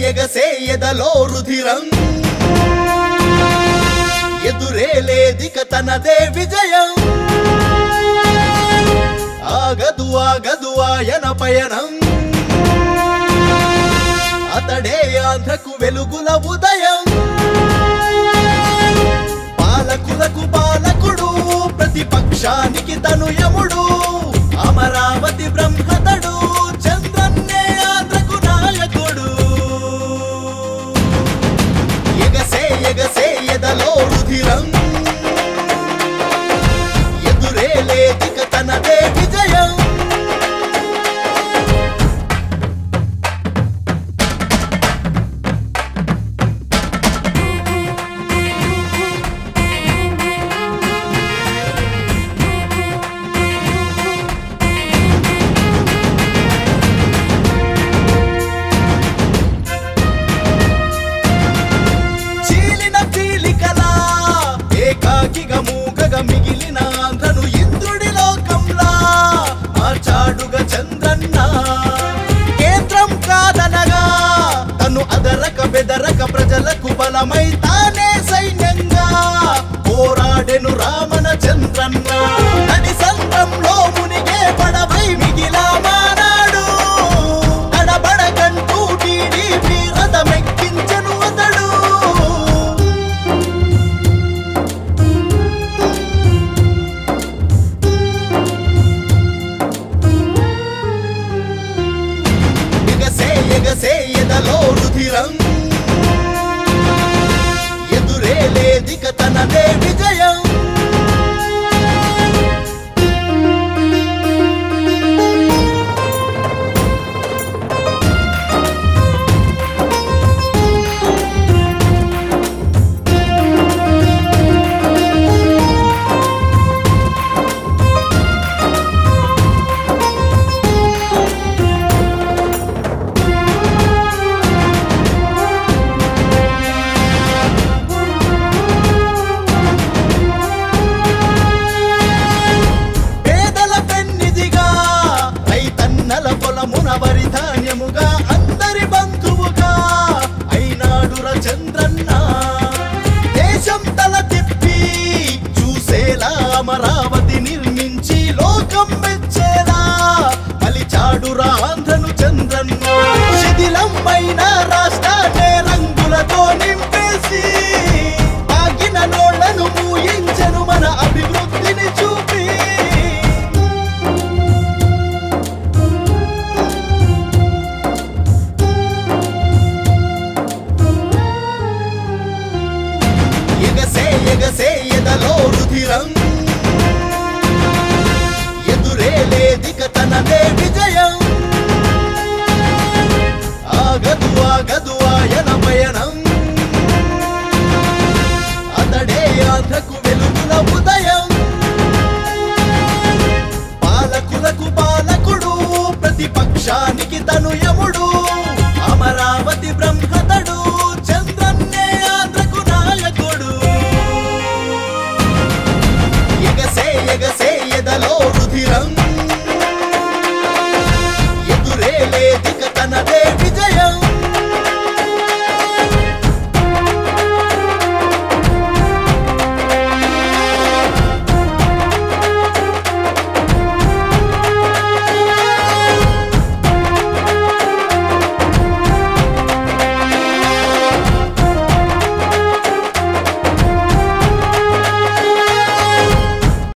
ఎగసే ఎదలో రుధిరం ఎదురే లేదిక తనదే విజయం ఆగదు ఆగదు ఆయన పయనం అతడే ఆంధ్రకు వెలుగుల ఉదయం పాలకులకు పాలకుడు ప్రతిపక్షానికి తను యముడు అమరావతి బ్రహ్మతడు చంద్రన్నే ఆంధ్రకు నాయకుడు ఎగసే ఎగసే ఎదలో రుధిరం ఎదురే లేదిక తనదే విజయం చీలిన చీలికలా ఏకాకిగా మూగగా మిగిలిన ఆంధ్రను ఇంద్రుడి లోకంలా మార్చాడుగా చంద్రన్న కేంద్రం కాదనగా తను అదరక బెదరక ప్రజలకు బలమై తానే సైన్యంగా పోరాడెను రామన చంద్రన్న నడి సంద్రంలో మునిగే పడవై మిగిలా మానాడు తడబడకంటూ టీడీపీ రథమెక్కించను అతడు ఎగసే ఎగసే ఎదలో రుధిరం ఎదురే లేదిక తనదే విజయం పేదల పెన్నిదిగా రైతన్నల పొలమున వరి ధాన్యముగా అందరి బంధువుగా అయినాడుర చంద్రన్న దేశం తల తిప్పి చూసేలా అమరావతి నిర్మించి లోకం మెచ్చేలా మలిచాడురా ఆంధ్రను చంద్రన్న శిథిలమైన రాష్ట్ర